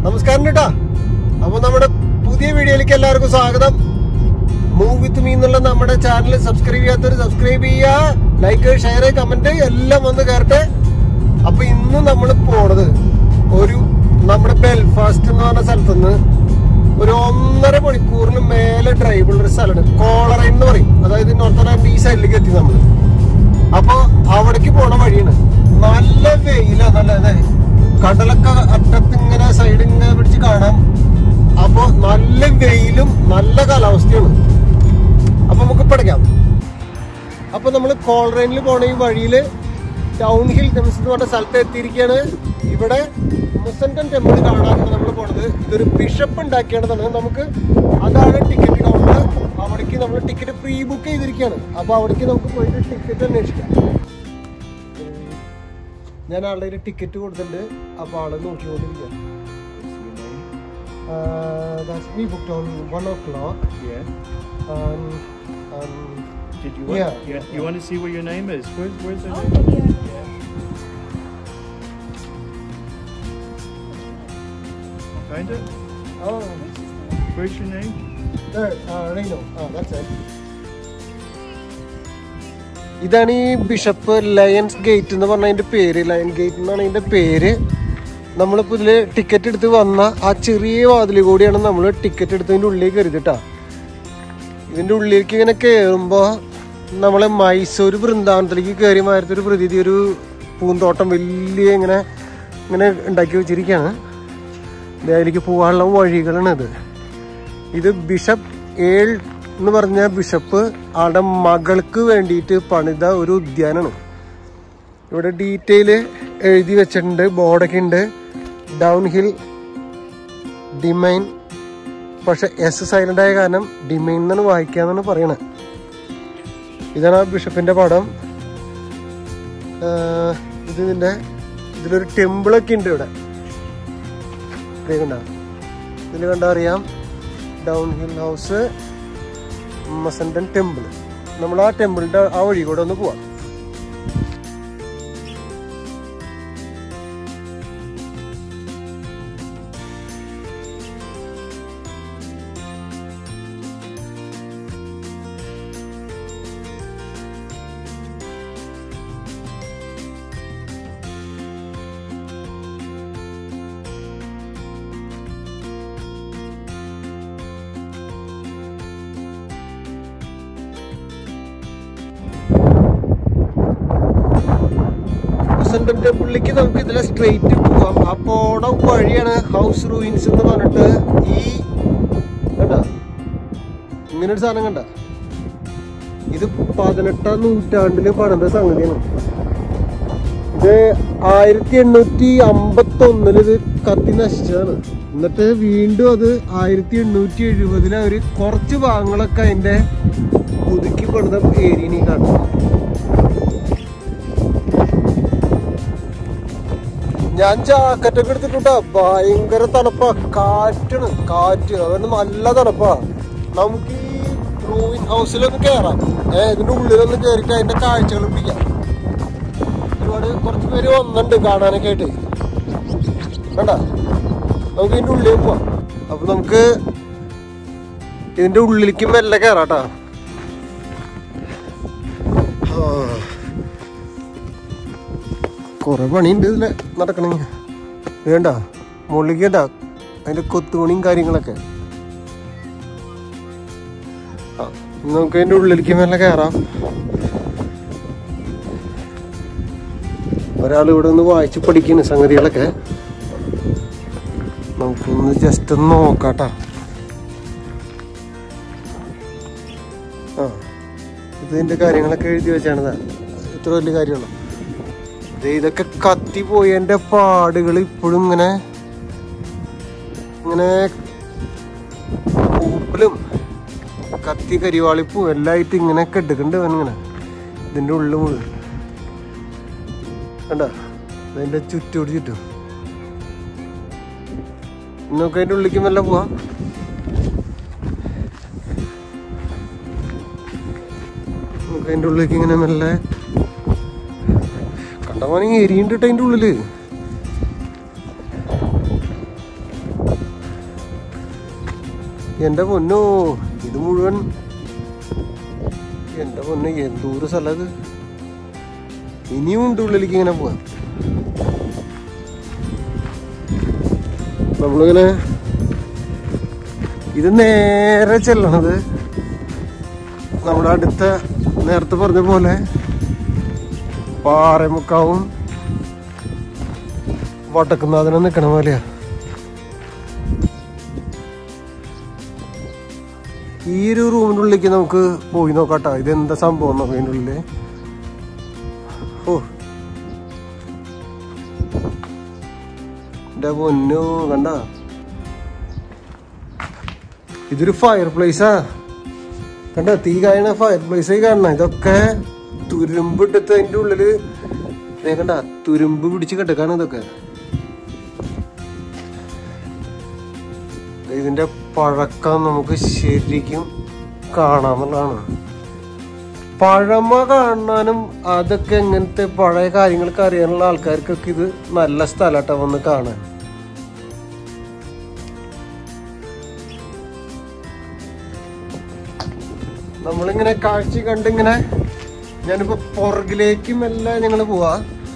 നമസ്കാരം കേട്ടാ അപ്പൊ നമ്മുടെ പുതിയ വീഡിയോയിലേക്ക് എല്ലാവർക്കും സ്വാഗതം മൂവ് വിത്ത് മീ എന്നുള്ള നമ്മുടെ ചാനൽ സബ്സ്ക്രൈബ് ചെയ്യാത്തവർ സബ്സ്ക്രൈബ് ചെയ്യുക ലൈക്ക് ഷെയർ കമന്റ് എല്ലാം വന്ന് കയറട്ടെ അപ്പൊ ഇന്ന് നമ്മൾ പോണത് ഒരു നമ്മുടെ ബെൽഫാസ്റ്റ് എന്ന് പറഞ്ഞ സ്ഥലത്തുനിന്ന് ഒരു ഒന്നര മണിക്കൂറിന് മേലെ ഡ്രൈവ് ഉള്ള ഒരു സ്ഥലമാണ് കോളറൈൻ എന്ന് പറയും അതായത് നോർത്തലാൻഡ് ഈ സൈഡിലേക്ക് എത്തി നമ്മൾ അപ്പൊ അവിടേക്ക് പോണ വഴിയാണ് നല്ല വെയിലാ നല്ല അതെ കടലൊക്കെ അറ്റത്ത് ഇങ്ങനെ സൈഡ് ഇങ്ങനെ പിടിച്ച് കാണാം അപ്പൊ നല്ല വെയിലും നല്ല കാലാവസ്ഥയാണ് അപ്പൊ നമുക്ക് പഠിക്കാം അപ്പൊ നമ്മൾ കോൾറൈനിൽ പോണ ഈ വഴിയില് ടൗൺ ഹിൽ ടെംസ് എന്ന് പറഞ്ഞ സ്ഥലത്ത് എത്തിയിരിക്കുകയാണ് ഇവിടെ മുസൻറ്റൻ ടെമ്പിൾ കാണാനാണ് നമ്മൾ പോണത് ഇതൊരു ബിഷപ്പ് ഉണ്ടാക്കിയാണെന്നാണ് നമുക്ക് അതാണ് ടിക്കറ്റ് കൗണ്ടർ അവിടേക്ക് നമ്മൾ ടിക്കറ്റ് പ്രീ ബുക്ക് ചെയ്തിരിക്കുകയാണ് അപ്പൊ അവിടേക്ക് നമുക്ക് പോയിട്ട് ടിക്കറ്റ് അന്വേഷിക്കാം ഞാൻ ആളുടെ ഒരു ടിക്കറ്റ് കൊടുത്തിട്ടുണ്ട് അപ്പൊ ആള് നോക്കിക്കൊണ്ടിരിക്കുകയാണ് Uh, that's we booked on one o'clock. Yeah. Um, um, Did you want? Yeah. Yeah. You want to see what your name is? Where's Where's the Oh, name? yeah. Yeah. Find it. oh, Where's your name? there, uh, Reno. Oh, that's it. ഇതാണ് ഈ bishop lions gate എന്ന് പറഞ്ഞ അതിന്റെ പേര് lion gate എന്നാണ് അതിന്റെ പേര് നമ്മളിപ്പോ ഇതില് ടിക്കറ്റ് എടുത്ത് വന്ന ആ ചെറിയ വാതിൽ കൂടിയാണ് നമ്മൾ ടിക്കറ്റ് എടുത്തതിന്റെ ഉള്ളിലേക്ക് കരുതിട്ടാ ഇതിന്റെ ഉള്ളിലേക്ക് ഇങ്ങനെ കയറുമ്പോ നമ്മളെ മൈസൂർ വൃന്ദാവനത്തിലേക്ക് കയറിയ മാതിരത്തെ ഒരു പ്രതീതി ഒരു പൂന്തോട്ടം വലിയ ഇങ്ങനെ ഇങ്ങനെ ഉണ്ടാക്കി വെച്ചിരിക്കുകയാണ് ദേ അതിലേക്ക് പോകാനുള്ള വഴികളാണ് ഇത് ഇത് ബിഷപ്പ് ഏൾ എന്ന് പറഞ്ഞ ബിഷപ്പ് ആളുടെ മകൾക്ക് വേണ്ടിയിട്ട് പണിത ഒരു ഉദ്യാനമാണ് ഇവിടെ ഡീറ്റെയിൽ എഴുതി വെച്ചിട്ടുണ്ട് ബോർഡൊക്കെ ഉണ്ട് ഡൗൺ ഹിൽ ഡിമൈൻ പക്ഷെ എസ് സൈലന്റ് ആയ കാരണം ഡിമൈൻ എന്നാണ് വായിക്കാന്നാണ് പറയണത് ഇതാണ് ആ ബിഷപ്പിന്റെ പടം ആഹ് ഇത് ഇതിന്റെ ഇതിലൊരു ടെമ്പിളൊക്കെ ഉണ്ട് ഇവിടെ ഇത് കണ്ട ഇതിൽ കണ്ടാ അറിയാം ഡൗൺ ഹിൽ ഹൗസ് മസൻഡൻ ടെമ്പിൾ നമ്മൾ ആ ടെമ്പിളിന്റെ ആ വഴി കൂടെ ഒന്ന് പോവാം മസൻഡൻ ടെമ്പിളിലേക്ക് നമുക്ക് ഇതിലെ സ്ട്രെയിറ്റ് പോവാം ആ പോണ വഴിയാണ് ഹൗസ് റൂയിൻസ് എന്ന് പറഞ്ഞിട്ട് ഈ കണ്ട ഇങ്ങനെ ഒരു സാധനം കണ്ട ഇത് പതിനെട്ടാം നൂറ്റാണ്ടില് പണിത സംഗതിയാണ് ഇത് ആയിരത്തി എണ്ണൂറ്റി അമ്പത്തി ഒന്നില് ഇത് കത്തി നശിച്ചതാണ് എന്നിട്ട് വീണ്ടും അത് ആയിരത്തി എണ്ണൂറ്റി എഴുപതിൽ അവര് കുറച്ച് ഭാഗങ്ങളൊക്കെ അതിന്റെ പുതുക്കി പണിത ഏരിയനെ കാണും ഞാൻ ജാക്കറ്റൊക്കെ എടുത്തിട്ടുണ്ടാ ഭയങ്കര തണുപ്പാ കാറ്റാണ് കാറ്റ് അതുകൊണ്ട് നല്ല തണുപ്പാ നമുക്ക് ഈ റൂയിൻ ഹൗസിലൊന്ന് കയറാം ഏഹ് ഇതിന്റെ ഉള്ളിലൊന്ന് കയറിയിട്ട് അതിന്റെ കാഴ്ചകൾ പിടിക്കാം ഒരുപാട് കുറച്ച് പേര് വന്നിട്ടുണ്ട് കാണാനൊക്കെ ആയിട്ട് വേണ്ട നമുക്ക് ഇതിന്റെ ഉള്ളിൽ പോവാം അപ്പൊ നമുക്ക് ഇതിന്റെ ഉള്ളിലേക്ക് മെല്ലെ കയറാട്ടാ ആ കുറെ പണിയുണ്ട് ഇതില് നടക്കണമെങ്കിൽ വേണ്ട മുകളിലേക്ക് വേണ്ട അതിന്റെ കൊത്തുപണിയും കാര്യങ്ങളൊക്കെ ആ ഇനി നമുക്ക് അതിന്റെ ഉള്ളിലേക്ക് മേലെ കയറാം ഒരാൾ ഇവിടെ നിന്ന് വായിച്ച് പഠിക്കുന്നു സംഗതികളൊക്കെ നമുക്കൊന്ന് ജസ്റ്റ് ഒന്ന് നോക്കാട്ടാ ആ ഇതിന്റെ കാര്യങ്ങളൊക്കെ എഴുതി വെച്ചാണ് ഇത്ര വലിയ കാര്യമുള്ളൂ ദേ ഇതൊക്കെ കത്തി പോയതിന്റെ പാടുകൾ ഇപ്പോഴും ഇങ്ങനെ ഇങ്ങനെ പൂപ്പലും കത്തി കരിവാളിപ്പും എല്ലായിട്ട് ഇങ്ങനെ കെടുക്കുന്നുണ്ട് ഇങ്ങനെ ഇതിന്റെ ഉള്ളിൽ മുഴുവൻ കണ്ട അതിന്റെ ചുറ്റോട് ചുറ്റും നമുക്ക് അതിന്റെ ഉള്ളിലേക്ക് മെല്ലെ പോവാം നമുക്ക് അതിന്റെ ഉള്ളിലേക്ക് ഇങ്ങനെ മെല്ലെ കണ്ടമാനം എരിയുണ്ട് അതിന്റെ ഉള്ളില് എന്റെ പൊന്നോ ഇത് മുഴുവൻ എന്റെ പൊന്നു എന്തൂര് സ്ഥലം ഇത് ഇനിയും ഉണ്ട് ഉള്ളിലേക്ക് ഇങ്ങനെ പോവാം നമ്മളിങ്ങനെ ഇത് നേരെ ചെല്ലണത് നമ്മുടെ അടുത്ത നേരത്തെ പറഞ്ഞ പോലെ പാറമുക്കാവും വടക്കുന്നാഥനും നിക്കണ പോലെയാ ഈ ഒരു റൂമിന്റെ ഉള്ളിലേക്ക് നമുക്ക് പോയി നോക്കാട്ടോ ഇതെന്താ സംഭവം നോക്കാം ഇതിന്റെ ഉള്ളില് ഓ എന്റെ പൊന്നു കണ്ട ഇതൊരു ഫയർ പ്ലേസാ കണ്ട തീ കായണ ഫയർ പ്ലേസ് കാണണം ഇതൊക്കെ തുരുമ്പിട്ടിട്ട് അതിന്റെ ഉള്ളില് ദേ കണ്ട തുരുമ്പ് പിടിച്ച് കിടക്കാണ് ഇതൊക്കെ ദേ ഇതിന്റെ പഴക്കം നമുക്ക് ശരിക്കും കാണാമെന്നുള്ളതാണ് പഴമ കാണാനും അതൊക്കെ എങ്ങനത്തെ പഴയ കാര്യങ്ങളൊക്കെ അറിയാനുള്ള ആൾക്കാർക്കൊക്കെ ഇത് നല്ല സ്ഥലമാട്ടോ വന്ന് കാണാൻ നമ്മളിങ്ങനെ കാഴ്ച കണ്ടിങ്ങനെ ഞാനിപ്പോ പുറകിലേക്കും എല്ലാം ഞങ്ങള് പോവാ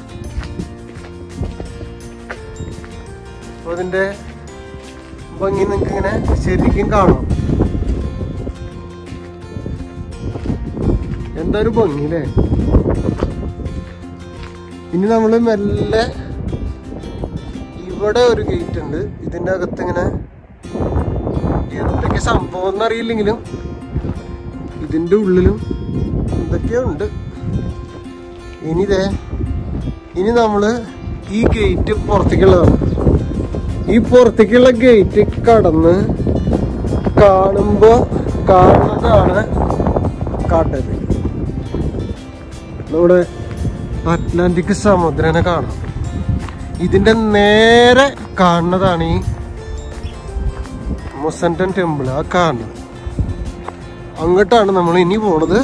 അപ്പൊ അതിന്റെ ഭംഗി നിങ്ങൾക്ക് ഇങ്ങനെ ശരിക്കും കാണാം എന്താ ഒരു ഭംഗി അല്ലേ ഇനി നമ്മള് മെല്ലെ ഇവിടെ ഒരു ഗേറ്റ് ഉണ്ട് ഇതിന്റെ അകത്ത് ഇങ്ങനെ എന്തൊക്കെ സംഭവം എന്നറിയില്ലെങ്കിലും ഇതിന്റെ ഉള്ളിലും എന്തൊക്കെയോ ഉണ്ട് ഇനി ദേ ഇനി നമ്മള് ഈ ഗേറ്റ് പുറത്തേക്കുള്ളതാണ് ഈ പുറത്തേക്കുള്ള ഗേറ്റ് കടന്ന് കാണുമ്പോ കാണുന്നതാണ് കാട്ടത് നമ്മുടെ അറ്റ്ലാന്റിക് സമുദ്രനെ കാണാം ഇതിന്റെ നേരെ കാണുന്നതാണ് ഈ മുസന്റൻ ടെമ്പിൾ ആ കാണുന്നത് അങ്ങോട്ടാണ് നമ്മൾ ഇനി പോണത്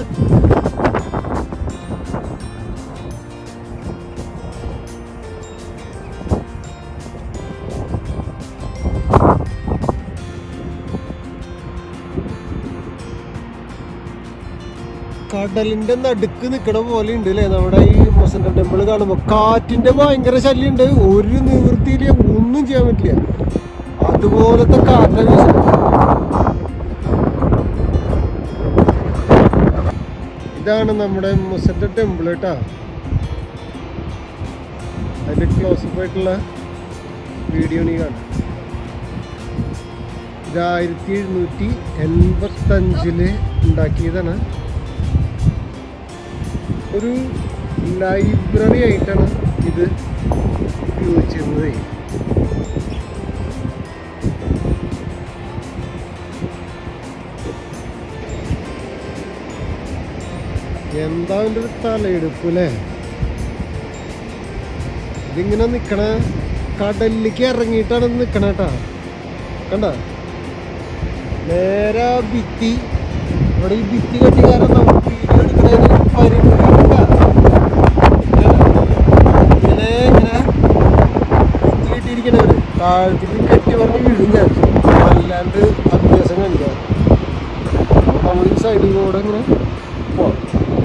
കടലിന്റെ നടുക്ക് നിക്കണ പോലെ ഉണ്ട് അല്ലേ നമ്മുടെ ഈ മൊസന്റ ടെമ്പിൾ കാണുമ്പോ കാറ്റിന്റെ ഭയങ്കര ശല്യം ഉണ്ട് ഒരു നിവൃത്തിയില്ല ഒന്നും ചെയ്യാൻ പറ്റില്ല അതുപോലത്തെ കാറ്റ വീശുന്നത് ഇതാണ് നമ്മുടെ മൊസന്റ ടെമ്പിൾ കേട്ടാ അതിന്റെ ക്ലോസപ്പ് ആയിട്ടുള്ള വീഡിയോ നീ കാണാം ഇത് ആയിരത്തി എഴുന്നൂറ്റി എൺപത്തി അഞ്ചില് ഉണ്ടാക്കിയതാണ് ഒരു ലൈബ്രറി ആയിട്ടാണ് ഇത് ഉപയോഗിച്ചിരുന്നത് എന്താ അതിൻ്റെ ഒരു തലയെടുപ്പ് അല്ലേ ഇതിങ്ങനെ നിക്കണ കടലിലേക്ക് ഇറങ്ങിയിട്ടാണ് ഇത് നിക്കണ കേട്ടാ കണ്ട നേരെ ആ ഭിത്തി ഇവിടെ ഈ ഭിത്തി കെട്ടി കാരണം നമുക്ക് വീഡിയോ എടുക്കണതിന് പരിമിതിയില്ല ഇങ്ങനെ ഇങ്ങനെ ഭിത്തി കെട്ടിയിരിക്കണവര് താഴത്തേക്ക് കെട്ടി പറഞ്ഞ് വീഴും ഞാൻ അല്ലാണ്ട് അഭ്യാസം കാണിക്കാം നമ്മൾ ഈ സൈഡിൽ കൂടെ ഇങ്ങനെ പോവാം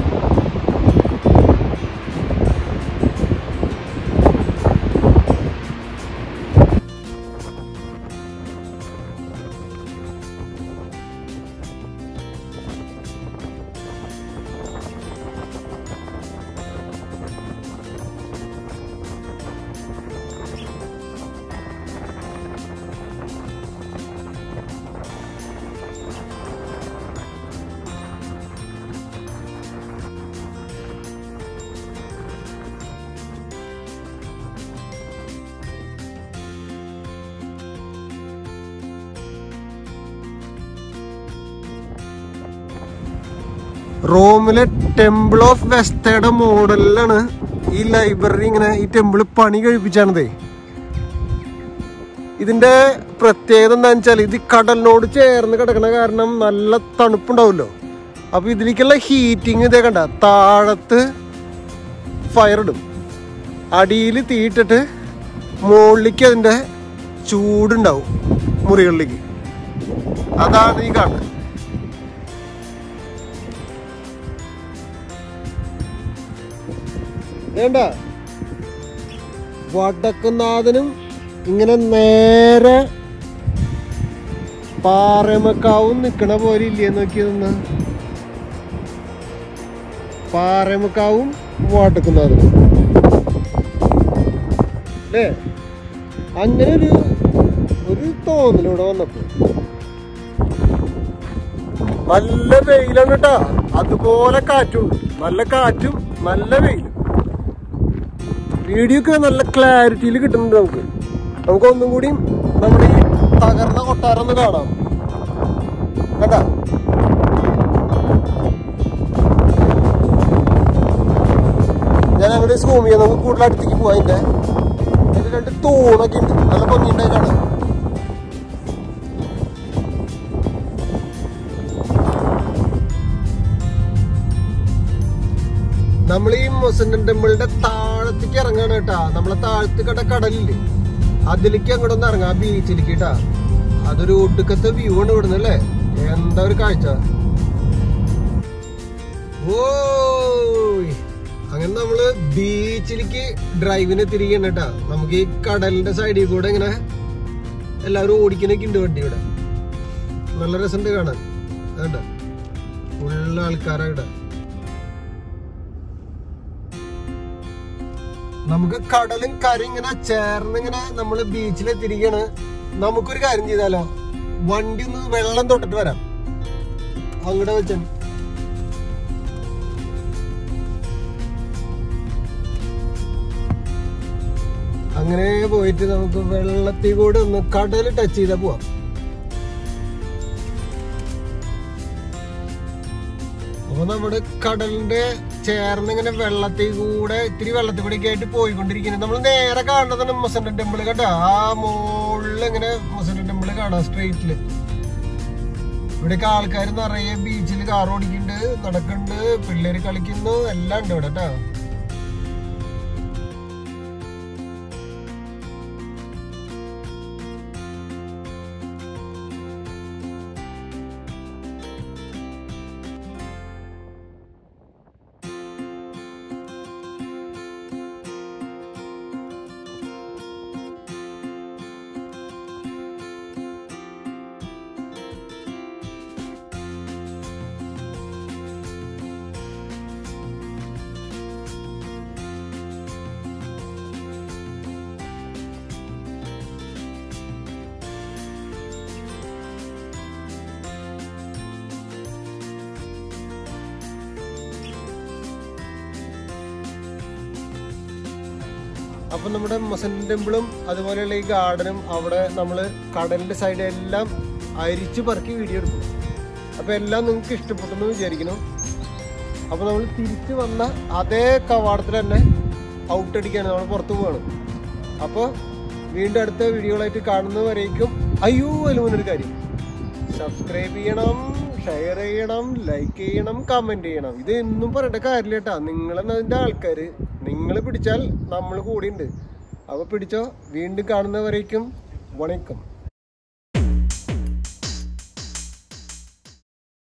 റോമിലെ ടെമ്പിൾ ഓഫ് വെസ്റ്റയുടെ മോഡലിലാണ് ഈ ലൈബ്രറി ഇങ്ങനെ ഈ ടെമ്പിൾ പണി കഴിപ്പിച്ചാണതേ ഇതിന്റെ പ്രത്യേകത എന്താണെന്ന് വെച്ചാൽ ഇത് കടലിനോട് ചേർന്ന് കിടക്കണ കാരണം നല്ല തണുപ്പുണ്ടാവുമല്ലോ അപ്പൊ ഇതിലേക്കുള്ള ഹീറ്റിംഗ് ഇതേ കണ്ട താഴത്ത് ഫയർ ഇടും അടിയിൽ തീയിട്ടിട്ട് മുകളിലേക്ക് അതിന്റെ ചൂടുണ്ടാവും മുറികളിലേക്ക് അതാണ് ഈ കാണുന്നത് വേണ്ട വടക്കുന്നാഥനും ഇങ്ങനെ നേരെ പാറമക്കാവും നിക്കണ പോലെ ഇല്ലേ നോക്കിയതെന്ന് പാറമക്കാവും വടക്കുന്നാഥനും അല്ലേ അങ്ങനെ ഒരു ഒരു തോന്നലൂടെ വന്നപ്പോ നല്ല വെയിലാണ് കേട്ടാ അതുപോലെ കാറ്റും നല്ല കാറ്റും നല്ല വെയിലും വീഡിയോ ഒക്കെ നല്ല ക്ലാരിറ്റിയിൽ കിട്ടുന്നുണ്ട് നമുക്ക് നമുക്ക് ഒന്നും കൂടി നമ്മുടെ ഈ തകർന്ന കൊട്ടാരം ഒന്ന് കാണാം കേട്ടാ ഞാൻ അങ്ങോട്ട് സൂം ചെയ്യാം നമുക്ക് കൂടുതൽ അടുത്തേക്ക് പോവാ അതിന്റെ അതിന്റെ രണ്ട് തൂണൊക്കെ ഉണ്ട് നല്ല ഭംഗിയുണ്ടായി കാണാൻ നമ്മൾ ഈ മൊസന്റൻ ടെമ്പിളിന്റെ താഴത്തേക്ക് ഇറങ്ങാണ് കേട്ടാ നമ്മളെ താഴത്ത് കട കടലില്ലേ അതിലേക്ക് അങ്ങോട്ടൊന്ന് ഇറങ്ങാം ബീച്ചിലേക്ക് കേട്ടാ അതൊരു ഒടുക്കത്തെ വ്യൂ ആണ് ഇവിടുന്ന് അല്ലേ എന്താ ഒരു കാഴ്ച ഓയ് അങ്ങനെ നമ്മള് ബീച്ചിലേക്ക് ഡ്രൈവിന് തിരികെയാണ് കേട്ടാ നമുക്ക് ഈ കടലിന്റെ സൈഡിൽ കൂടെ ഇങ്ങനെ എല്ലാവരും ഓടിക്കുന്നൊക്കെ ഉണ്ട് വണ്ടി ഇവിടെ നല്ല രസമുണ്ട് കാണാൻ വേണ്ട ഫുള്ള് ആൾക്കാരാ ഇവിടെ നമുക്ക് കടലും കരയും ഇങ്ങനെ ചേർന്ന് ഇങ്ങനെ നമ്മള് ബീച്ചിലെത്തിരിക്കാണ് നമുക്കൊരു കാര്യം ചെയ്താലോ വണ്ടി ഒന്ന് വെള്ളം തൊട്ടിട്ട് വരാം അങ്ങോട്ട് വെച്ചാൽ അങ്ങനെ പോയിട്ട് നമുക്ക് വെള്ളത്തിൽ കൂടെ ഒന്ന് കടൽ ടച്ച് ചെയ്താ പോവാം അപ്പൊ നമ്മുടെ കടലിന്റെ ചേർന്ന് ഇങ്ങനെ വെള്ളത്തിൽ കൂടെ ഇത്തിരി വെള്ളത്തിൽ കൂടെ ഒക്കെ ആയിട്ട് പോയിക്കൊണ്ടിരിക്കുന്നത് നമ്മൾ നേരെ കാണുന്നതാണ് മൊസന്റെ ടെമ്പിൾ കേട്ടോ ആ മുകളിൽ ഇങ്ങനെ മൊസന്റെ ടെമ്പിൾ കാണാം സ്ട്രീറ്റില് ഇവിടെയൊക്കെ ആൾക്കാർ നിറയെ ബീച്ചിൽ കാർ ഓടിക്കുന്നുണ്ട് നടക്കുന്നുണ്ട് പിള്ളേര് കളിക്കുന്നു എല്ലാം ഉണ്ട് ഇവിടെ കേട്ടോ അപ്പൊ നമ്മുടെ മസൻ ടെമ്പിളും അതുപോലെയുള്ള ഈ ഗാർഡനും അവിടെ നമ്മൾ കടലിന്റെ സൈഡ് എല്ലാം അരിച്ചു പറക്കി വീഡിയോ എടുക്കും അപ്പൊ എല്ലാം നിങ്ങൾക്ക് ഇഷ്ടപ്പെട്ടെന്ന് വിചാരിക്കുന്നു അപ്പൊ നമ്മൾ തിരിച്ചു വന്ന അതേ കവാടത്തിൽ തന്നെ ഔട്ട് അടിക്കാണ് നമ്മൾ പുറത്തു പോവാണ് അപ്പോൾ വീണ്ടും അടുത്ത വീഡിയോകളായിട്ട് കാണുന്നവരേക്കും അയ്യോ അതിൽ മുന്നൊരു കാര്യം സബ്സ്ക്രൈബ് ചെയ്യണം ഷെയർ ചെയ്യണം ലൈക്ക് ചെയ്യണം കമന്റ് ചെയ്യണം ഇത് എന്നും പറയേണ്ട കാര്യമില്ല കേട്ടാ നിങ്ങളെന്നതിൻ്റെ ആൾക്കാർ നിങ്ങൾ പിടിച്ചാൽ നമ്മൾ കൂടിയുണ്ട് അപ്പോൾ പിടിച്ചോ വീണ്ടും കാണുന്നവരേക്കും വണക്കം